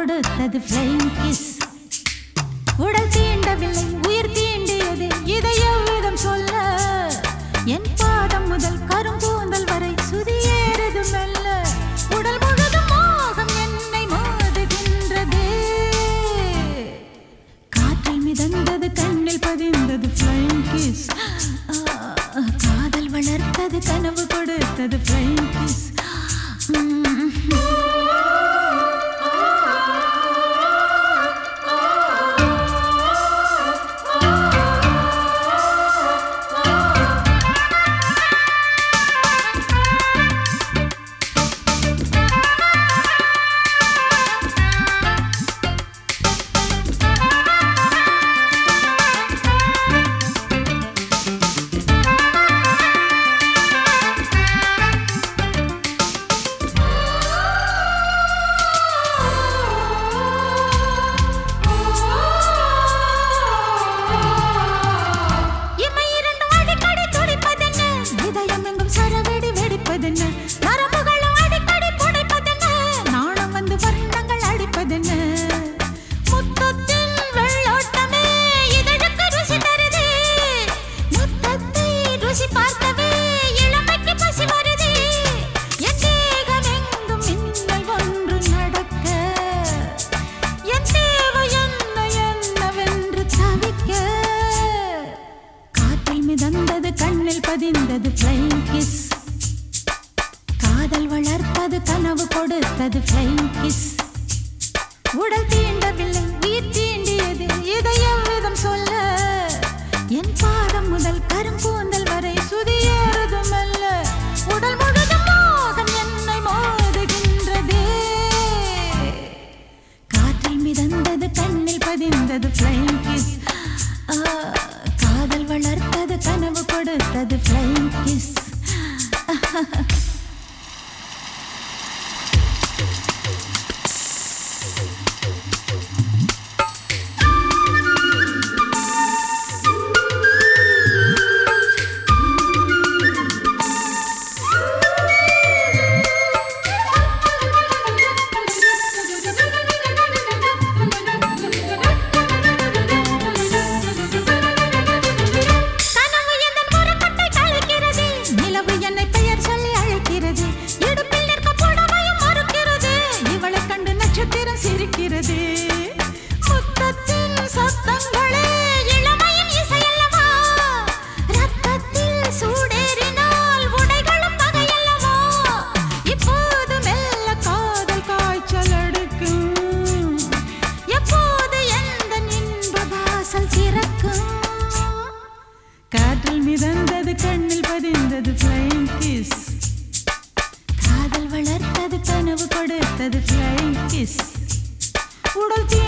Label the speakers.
Speaker 1: கொடுத்தது flying kiss உடல் தீண்டவில்லை உயிர் தீண்டியது இதை எவ்விதம் சொல்ல என் பாதம் முதல் கரும்பூந்தல் வரை சுதியேறது மெல்ல உடல் முழுதும் மோகம் என்னை மோதுகின்றது காற்றில் மிதந்தது கண்ணில் பதிந்தது flying kiss ஆ, காதல் வளர்த்தது கனவு கொடுத்தது flying kiss உம். இமை இரண்டும் அடிக்கடி துடிப்பதென்ன? இதயம் எங்கும் சரவெடி வெடிப்பதென்ன? நரம்புகளும் அடிக்கடி புடைப்பதென்ன? நாணம் வந்து வருடங்கள் அடிப்பதென்ன? முத்தத்தின் வெள்ளோட்டமே இதழுக்கு ருசி தருதே. முத்தத்தை ருசி பார்த்தவே இளமைக்கு பசி வருதே. என் தேகம் எங்கும் மின்னல் ஒன்று நடக்க என் தேவை என்ன என்னவென்று தவிக்க காற்றில் மிதந்தது கண்ணில் பதிந்தது flying kiss காதல் வளர்ப்பது கனவு கொடுத்தது flying kiss உடல் தீண்டவில்லை உயிர் தீண்டியது இதை எவ்விதம் சொல்ல என் பாதம் முதல் கரும்பூந்தல் வரை சுதியேறது மெல்ல உடல் முழுதும் மோகம் என்னை மோதுகின்றதே காற்றில் மிதந்தது கண்ணில் பதிந்தது flying kiss ஆ, காதல் வளர்த்தது கனவு கொடுத்தது flying kiss கனவு எந்தன் முரக்கட்டை கலைக்கிறது நிலவு என்னை பெயர் சொல்லி அழைக்கிறது இடுப்பில் நிற்க புடவையும் மறுக்கிறது இவளை கண்டு நட்சத்திரம் சிரிக்கிறது முத்தத்தின் சத்தங்களே இளமையின் இசையல்லவா ரத்தத்தில் சூடேறினால் உடைகளும் பகையல்லவா இப்போது மெல்ல காதல் காய்ச்சல் எடுக்கும் எப்போது எந்த இன்ப வாசல் திறக்கும் காற்றில் மிதந்தது கண்ணில் பதிந்தது flying kiss காதல் வளர்த்தது கனவு கொடுத்தது flying kiss உடல் தீ